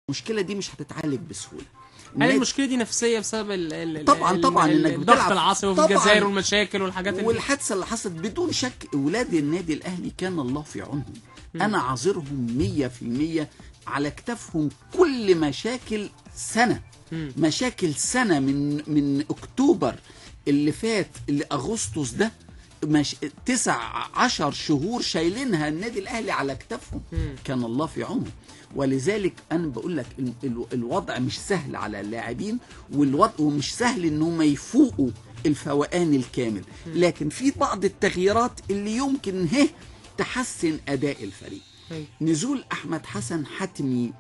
المشكله دي مش هتتعالج بسهوله هل النادي- المشكله دي نفسيه بسبب ال ال طبعاً- ال- طبعاً ال- إنك الضغط بتلعب- العصبي في طبعاً. الجزائر والمشاكل والحاجات اللي والحادثه اللي حصلت بدون شك اولاد النادي الاهلي كان الله في عونهم انا عذرهم 100% على كتافهم كل مشاكل سنه مم. مشاكل سنه من من اكتوبر اللي فات لاغسطس ده مش تسع عشر شهور شايلينها النادي الاهلي على كتافهم مم. كان الله في عونهم ولذلك انا بقول لك ال- ال- الوضع مش سهل على اللاعبين والوضع ومش سهل ان هم يفوقوا الفوقان الكامل لكن في بعض التغييرات اللي يمكن هه تحسن اداء الفريق أيوة. نزول احمد حسن حتمي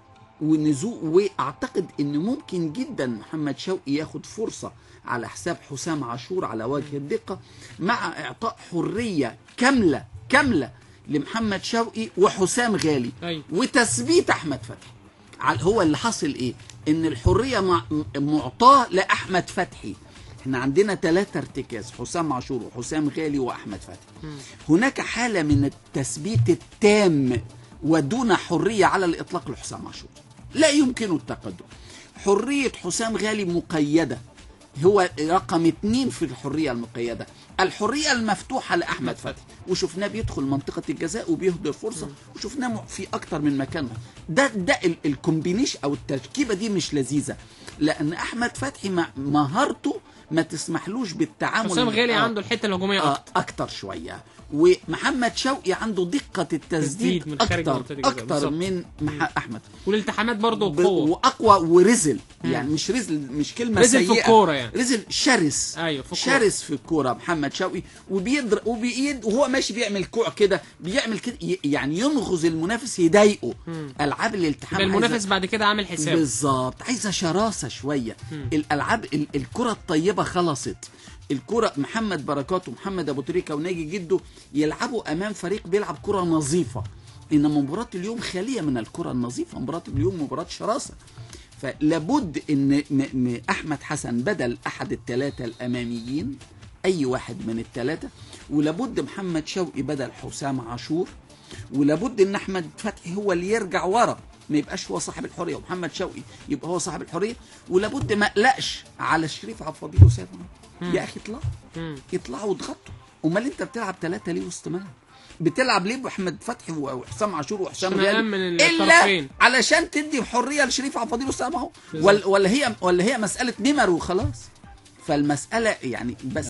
ونزول واعتقد ان ممكن جدا محمد شوقي ياخد فرصه على حساب حسام عاشور على وجه الدقه مع اعطاء حريه كامله كامله لمحمد شوقي وحسام غالي أيوة. وتثبيت احمد فتحي على- هو اللي حصل ايه ان الحريه مع- م- معطاه لاحمد فتحي احنا عندنا ثلاثة ارتكاز حسام عاشور وحسام غالي واحمد فتحي هناك حاله من التثبيت التام ودون حريه على الاطلاق لحسام عاشور لا يمكن التقدم حريه حسام غالي مقيده هو رقم اثنين في الحريه المقيده الحريه المفتوحه لاحمد فتحي وشفناه بيدخل منطقه الجزاء وبيهدر فرصه وشفناه م- في اكتر من مكان ده ده ال- الكومبينيش او التركيبه دي مش لذيذه لان احمد فتحي مع- مهارته ما تسمحلوش بالتعامل حسام غالي آه. عنده الحته الهجوميه آه اكتر اكتر شويه ومحمد شوقي عنده دقه تسديد التسديد من خارج اكتر منطقة الجزاء، اكتر بالظبط. من مح- احمد والالتحامات برضه ب- بقوه واقوى ورزل يعني مش رزل مش كلمه رزل في سيئه الكورة يعني. رزل شرس أيوة، في الكورة. شرس في الكوره محمد شوقي وبيضرب وبيد وهو ماشي بيعمل كوع كده بيعمل كده ي- يعني ينغز المنافس يضايقه العاب الالتحام يبقى عايزة- المنافس بعد كده عامل حساب بالظبط عايزه شراسه شويه الالعاب ال- الكره الطيبه خلصت الكره محمد بركات ومحمد ابو تريكه وناجي جده يلعبوا امام فريق بيلعب كره نظيفه انما مباراه اليوم خاليه من الكره النظيفه مباراه اليوم مباراه شراسه فلابد ان م- م- احمد حسن بدل احد الثلاثه الاماميين اي واحد من الثلاثه ولابد محمد شوقي بدل حسام عاشور ولابد ان احمد فتحي هو اللي يرجع ورا ما يبقاش هو صاحب الحريه ومحمد شوقي يبقى هو صاحب الحريه ولابد ما اقلقش على الشريف عبد الفضيل وسيد معاذ. يا اخي اطلعوا مم. يطلعوا وضغطوا امال انت بتلعب ثلاثه ليه وسط ملعب بتلعب ليه باحمد فتحي وحسام عاشور وحسام عشان غالي أأمن الا الطرفين. علشان تدي حريه لشريف عبد الفضيل وسام اهو بالظبط. ولا ولا هي ولا هي مساله نمر وخلاص فالمساله يعني بس